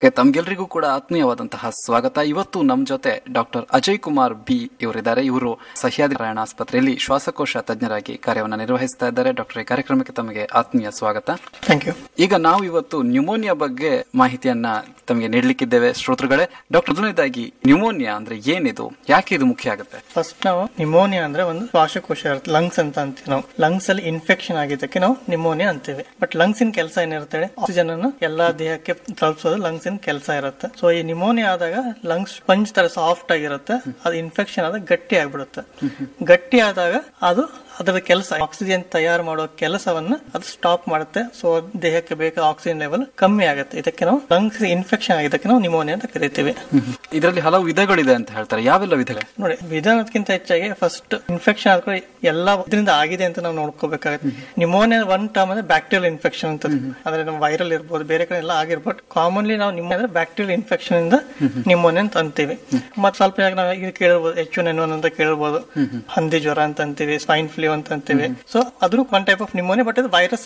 ತಮ್ಗೆಲ್ರಿಗೂ ಕೂಡ ಆತ್ಮೀಯವಾದಂತಹ ಸ್ವಾಗತ ಇವತ್ತು ನಮ್ ಜೊತೆ ಡಾಕ್ಟರ್ ಅಜಯ್ ಕುಮಾರ್ ಬಿ ಇವರಿದ್ದಾರೆ ಇವರು ಸಹ್ಯಾದ್ರಿ ನಾರಾಯಣ ಆಸ್ಪತ್ರೆಯಲ್ಲಿ ಶ್ವಾಸಕೋಶ ತಜ್ಞರಾಗಿ ಕಾರ್ಯವನ್ನು ನಿರ್ವಹಿಸ್ತಾ ಇದ್ದಾರೆ ಡಾಕ್ಟರ್ ಈ ಕಾರ್ಯಕ್ರಮಕ್ಕೆ ತಮಗೆ ಆತ್ಮೀಯ ಸ್ವಾಗತ ಥ್ಯಾಂಕ್ ಯು ಈಗ ನಾವು ಇವತ್ತು ನ್ಯೂಮೋನಿಯಾ ಬಗ್ಗೆ ಮಾಹಿತಿಯನ್ನ ತಮಗೆ ನೀಡಲಿಕ್ಕಿದ್ದೇವೆ ಶ್ರೋತೃಗಳೇ ಡಾಕ್ಟರ್ ಮೊದಲನೇದಾಗಿ ನ್ಯೂಮೋನಿಯಾ ಅಂದ್ರೆ ಏನಿದು ಯಾಕೆ ಇದು ಮುಖ್ಯ ಆಗುತ್ತೆ ಫಸ್ಟ್ ನಾವು ನಿಮೋನಿಯಾ ಅಂದ್ರೆ ಒಂದು ಶ್ವಾಸಕೋಶ ಇರುತ್ತೆ ಲಂಗ್ಸ್ ಅಂತ ಅಂತೀವಿ ನಾವು ಲಂಗ್ಸ್ ಅಲ್ಲಿ ಇನ್ಫೆಕ್ಷನ್ ಆಗಿದ್ದಕ್ಕೆ ನಾವು ನಿಮೋನಿಯಾ ಅಂತೀವಿ ಬಟ್ ಲಂಗ್ಸ್ ಇನ್ ಕೆಲಸ ಏನಿರುತ್ತೆ ಆಕ್ಸಿಜನ್ ಅನ್ನು ಎಲ್ಲಾ ದೇಹಕ್ಕೆ ತಲುಪಿಸೋದು ಲಂಗ್ಸ್ ಇನ್ ಕೆಲಸ ಇರುತ್ತೆ ಸೊ ಈ ನಿಮೋನಿಯಾ ಆದಾಗ ಲಂಗ್ಸ್ ಸ್ಪಂಜ್ ತರ ಸಾಫ್ಟ್ ಆಗಿರುತ್ತೆ ಅದು ಇನ್ಫೆಕ್ಷನ್ ಆದಾಗ ಗಟ್ಟಿ ಆಗ್ಬಿಡುತ್ತೆ ಗಟ್ಟಿ ಆದಾಗ ಅದು ಅದರ ಕೆಲಸ ಆಕ್ಸಿಜನ್ ತಯಾರು ಮಾಡೋ ಕೆಲಸವನ್ನ ಅದು ಸ್ಟಾಪ್ ಮಾಡುತ್ತೆ ಸೊ ದೇಹಕ್ಕೆ ಬೇಕಾದ ಆಕ್ಸಿಜನ್ ಲೆವೆಲ್ ಕಮ್ಮಿ ಆಗುತ್ತೆ ಇದಕ್ಕೆ ನಾವು ಲಂಗ್ಸ್ ಇನ್ಫೆಕ್ಷನ್ ಆಗಿದ್ದಕ್ಕೆ ನಾವು ನಿಮೋನಿಯಾ ಅಂತ ಕರಿತೀವಿ ಇದರಲ್ಲಿ ಹಲವು ವಿಧಗಳಿದೆ ಅಂತ ಹೇಳ್ತಾರೆ ಯಾವೆಲ್ಲ ವಿಧಗಳು ನೋಡಿ ವಿಧಾನಕ್ಕಿಂತ ಹೆಚ್ಚಾಗಿ ಫಸ್ಟ್ ಇನ್ಫೆಕ್ಷನ್ ಆದ್ರೆ ಎಲ್ಲ ಇದರಿಂದ ಆಗಿದೆ ಅಂತ ನಾವು ನೋಡ್ಕೋಬೇಕಾಗುತ್ತೆ ನಿಮೋನಿಯಾ ಒನ್ ಟರ್ಮ್ ಅಂದ್ರೆ ಬ್ಯಾಕ್ಟೀರಿಯಲ್ ಇನ್ಫೆಕ್ಷನ್ ಅಂತ ಅಂದ್ರೆ ನಮ್ಮ ವೈರಲ್ ಇರ್ಬೋದು ಬೇರೆ ಕಡೆ ಎಲ್ಲ ಆಗಿರ್ಬೋದು ಕಾಮನ್ಲಿ ನಾವು ನಿಮ್ಮ ಅಂದ್ರೆ ಬ್ಯಾಕ್ಟೀರಿಯಲ್ ಇನ್ಫೆಕ್ಷನ್ ಇಂದ ನಿಮೋನಿಯಾ ಅಂತ ಅಂತೀವಿ ಮತ್ತೆ ಸ್ವಲ್ಪ ಯಾಕೆ ನಾವು ಇದು ಕೇಳಿರ್ಬೋದು ಎಚ್ ಒನ್ ಎನ್ ಒನ್ ಅಂತ ಕೇಳಿರ್ಬೋದು ಹಂದಿ ಜ್ವರ ಅಂತ ಅಂತೀವಿ ಸ್ಪೈನ್ ಫ್ಲೂ ಅಂತ ಅಂತೀವಿ ಸೊ ಅದ್ರ one type of pneumonia but ಇದು ವೈರಸ್